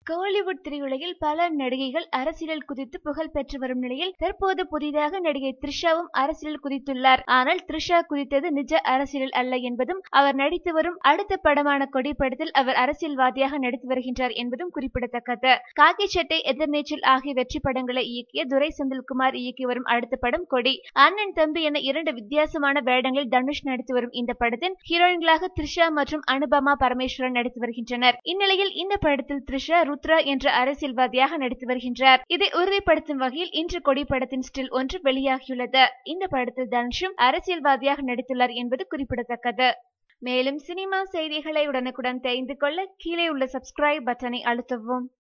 கோலிவுட் திரையுலகில் பல நடிகைகள் அரசியலில் குதித்து புகழ் பெற்று வரும் நிலையில் தற்போது புதிதாக நடிகை த்ரிஷாவும் அரசியலில் குதித்துள்ளார் ஆனால் த்ரிஷா குதித்தது நிஜ அரசியலில் அல்ல என்பதும் அவர் நடித்து வரும் அடுத்த படமான கொடி படத்தில் அவர் அரசியல்வாதியாக நடித்து வருகின்றார் என்பதும் குறிப்பிடத்தக்கது காக்கி சட்டை எதிர்நீச்சல் ஆகிய வெற்றி படங்களை இயக்கிய துரை செந்தில்குமார் இயக்கி வரும் அடுத்த படம் கொடி அண்ணன் தம்பி என இரண்டு வித்தியாசமான வேடங்களில் தனுஷ் நடித்து வரும் இந்த படத்தின் ஹீரோயின்களாக த்ரிஷா மற்றும் அனுபமா பரமேஸ்வரன் நடித்து வருகின்றனர் இந்நிலையில் இந்த படத்தில் த்ரிஷா ருத்ரா என்ற அரசியல்வாதியாக நடித்து வருகின்றார் இதை உறுதிப்படுத்தும் வகையில் இன்று கொடி படத்தின் ஸ்டில் ஒன்று வெளியாகியுள்ளது இந்த படத்தில் தனுஷும் அரசியல்வாதியாக நடித்துள்ளார் என்பது குறிப்பிடத்தக்கது மேலும் சினிமா செய்திகளை உடனுக்குடன் தெரிந்து கொள்ள கீழே உள்ள சப்ஸ்கிரைப் பட்டனை அழுத்தவும்